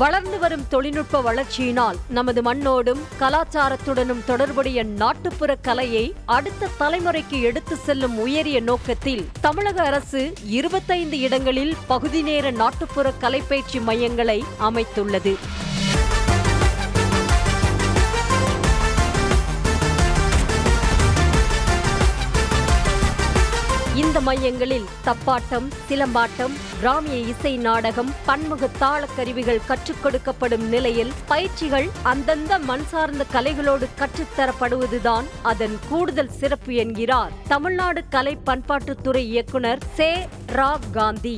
வளர்ந்து வரும் தொழில்நுட்ப வளர்ச்சியினால் நமது மண்ணோடும் கலாச்சாரத்துடனும் தொடர்புடைய நாட்டுப்புற கலையை அடுத்த தலைமுறைக்கு எடுத்து செல்லும் உயரிய நோக்கத்தில் தமிழக அரசு இருபத்தைந்து இடங்களில் பகுதி நேர நாட்டுப்புற கலைப்பயிற்சி மையங்களை அமைத்துள்ளது இந்த மையங்களில் தப்பாட்டம் சிலம்பாட்டம் கிராமிய இசை நாடகம் பன்முக தாள கருவிகள் கற்றுக் கொடுக்கப்படும் நிலையில் பயிற்சிகள் அந்தந்த மண் சார்ந்த கலைகளோடு கற்றுத்தரப்படுவதுதான் அதன் கூடுதல் சிறப்பு என்கிறார் தமிழ்நாடு கலை பண்பாட்டுத்துறை இயக்குனர் சே ரா காந்தி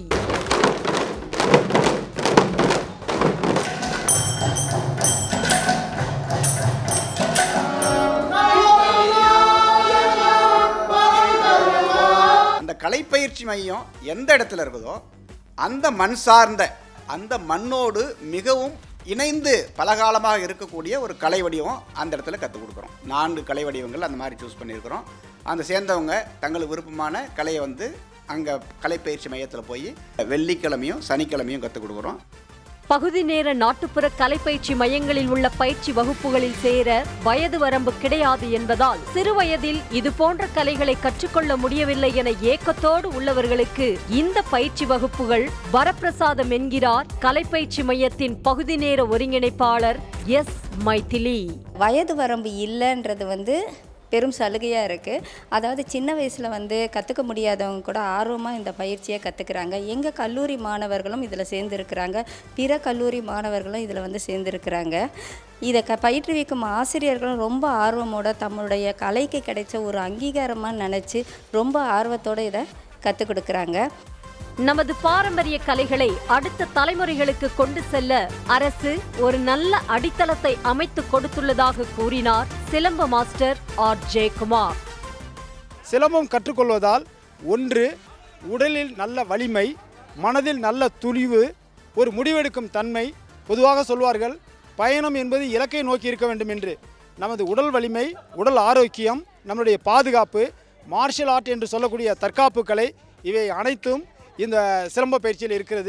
அந்த கலைப்பயிற்சி மையம் எந்த இடத்துல இருக்குதோ அந்த மண் சார்ந்த அந்த மண்ணோடு மிகவும் இணைந்து பலகாலமாக இருக்கக்கூடிய ஒரு கலை வடிவம் அந்த இடத்துல கற்றுக் கொடுக்குறோம் நான்கு கலை வடிவங்கள் அந்த மாதிரி சூஸ் பண்ணியிருக்கிறோம் அந்த சேர்ந்தவங்க தங்களுக்கு விருப்பமான கலையை வந்து அங்கே கலைப்பயிற்சி மையத்தில் போய் வெள்ளிக்கிழமையும் சனிக்கிழமையும் கற்றுக் கொடுக்குறோம் பகுதி நேர நாட்டுப்புற கலைப்பயிற்சி மையங்களில் உள்ள பயிற்சி வகுப்புகளில் சேர வயது வரம்பு கிடையாது என்பதால் சிறு வயதில் இது போன்ற கலைகளை கற்றுக்கொள்ள முடியவில்லை என ஏக்கத்தோடு உள்ளவர்களுக்கு இந்த பயிற்சி வகுப்புகள் வரப்பிரசாதம் என்கிறார் கலைப்பயிற்சி மையத்தின் பகுதி நேர ஒருங்கிணைப்பாளர் எஸ் மைதிலி வயது வரம்பு இல்லைன்றது வந்து பெரும் சலுகையாக இருக்குது அதாவது சின்ன வயசில் வந்து கற்றுக்க முடியாதவங்க கூட ஆர்வமாக இந்த பயிற்சியை கற்றுக்குறாங்க எங்கள் கல்லூரி மாணவர்களும் இதில் சேர்ந்துருக்கிறாங்க பிற கல்லூரி மாணவர்களும் இதில் வந்து சேர்ந்துருக்கிறாங்க இதை க பயிற்றுவிக்கும் ஆசிரியர்களும் ரொம்ப ஆர்வமோட தம்முடைய கலைக்கு கிடைச்ச ஒரு அங்கீகாரமாக நினச்சி ரொம்ப ஆர்வத்தோடு இதை கற்றுக் கொடுக்குறாங்க நமது பாரம்பரிய கலைகளை அடுத்த தலைமுறைகளுக்கு கொண்டு செல்ல அரசு ஒரு நல்ல அடித்தளத்தை அமைத்து கொடுத்துள்ளதாக கூறினார் சிலம்ப மாஸ்டர் ஆர் ஜெயக்குமார் சிலம்பம் கற்றுக்கொள்வதால் ஒன்று உடலில் நல்ல வலிமை மனதில் நல்ல துணிவு ஒரு முடிவெடுக்கும் தன்மை பொதுவாக சொல்வார்கள் பயணம் என்பது இலக்கை நோக்கி இருக்க வேண்டும் என்று நமது உடல் வலிமை உடல் ஆரோக்கியம் நம்முடைய பாதுகாப்பு மார்ஷல் ஆர்ட் என்று சொல்லக்கூடிய தற்காப்பு கலை இவை அனைத்தும் இந்த சிலம்ப பயிற்சியில் இருக்கிறது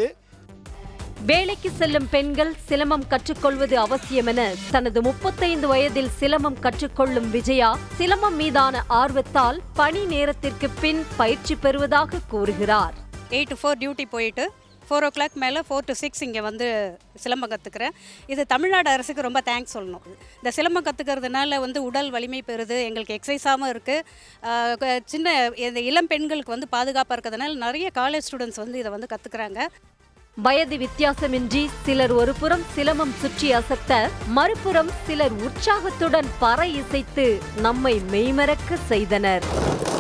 வேலைக்கு செல்லும் பெண்கள் சிலம்பம் கற்றுக்கொள்வது அவசியம் என தனது முப்பத்தைந்து வயதில் சிலம்பம் கற்றுக்கொள்ளும் விஜயா சிலம்பம் மீதான ஆர்வத்தால் பணி நேரத்திற்கு பின் பயிற்சி பெறுவதாக கூறுகிறார் எயிட் டு ஃபோர் டியூட்டி போயிட்டு ஃபோர் ஓ கிளாக் மேலே ஃபோர் டு சிக்ஸ் இங்கே வந்து சிலம்பம் கற்றுக்கிறேன் இது தமிழ்நாடு அரசுக்கு ரொம்ப தேங்க்ஸ் சொல்லணும் இந்த சிலம்பம் கற்றுக்கிறதுனால வந்து உடல் வலிமை பெறுது எங்களுக்கு எக்ஸசைஸாகவும் இருக்குது சின்ன இந்த இளம் பெண்களுக்கு வந்து பாதுகாப்பாக இருக்கிறதுனால நிறைய காலேஜ் ஸ்டூடெண்ட்ஸ் வந்து இதை வந்து கற்றுக்குறாங்க வயது வித்தியாசமின்றி சிலர் ஒரு புறம் சிலம்பம் சுற்றி அசத்த மறுபுறம் சிலர் உற்சாகத்துடன் பறை இசைத்து நம்மை மெய்மறக்க செய்தனர்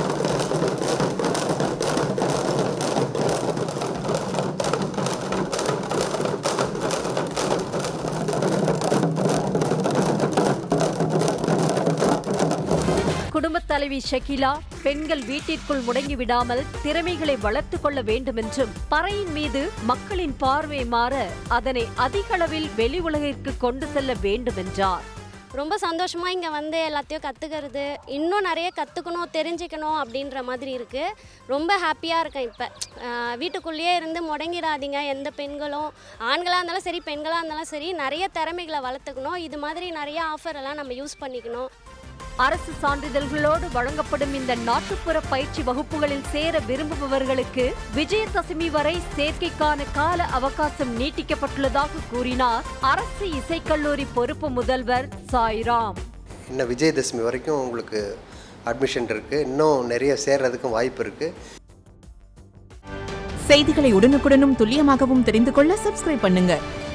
குடும்பத் தலைவி ஷகிலா பெண்கள் வீட்டிற்குள் முடங்கி விடாமல் திறமைகளை வளர்த்துக் கொள்ள வேண்டும் என்றும் பறையின் மீது மக்களின் பார்வை மாற அதனை அதிக அளவில் வெளி உலகிற்கு கொண்டு செல்ல வேண்டும் என்றார் ரொம்ப சந்தோஷமாக இங்கே வந்து எல்லாத்தையும் கற்றுக்கிறது இன்னும் நிறைய கற்றுக்கணும் தெரிஞ்சுக்கணும் அப்படின்ற மாதிரி இருக்குது ரொம்ப ஹாப்பியாக இருக்கேன் இப்போ வீட்டுக்குள்ளேயே இருந்து முடங்கிடாதீங்க எந்த பெண்களும் ஆண்களாக இருந்தாலும் சரி பெண்களாக இருந்தாலும் சரி நிறைய திறமைகளை வளர்த்துக்கணும் இது மாதிரி நிறைய ஆஃபர் எல்லாம் நம்ம யூஸ் பண்ணிக்கணும் அரசு சான்றிதழ்களோடு வழங்கப்படும் இந்த நாட்டுப்புற பயிற்சி வகுப்புகளில் சேர விரும்புபவர்களுக்கு விஜயதசமி வரை சேர்க்கைக்கான கால அவகாசம் நீட்டிக்கப்பட்டுள்ளதாக கூறினார் அரசு இசைக்கல்லூரி பொறுப்பு முதல்வர் சாய்ராம் இன்னும் விஜயதசமி வரைக்கும் உங்களுக்கு அட்மிஷன் இருக்குது இன்னும் நிறைய சேர்றதுக்கும் வாய்ப்பு இருக்குது செய்திகளை உடனுக்குடனும் துல்லியமாகவும் தெரிந்து கொள்ள சப்ஸ்கிரைப் பண்ணுங்க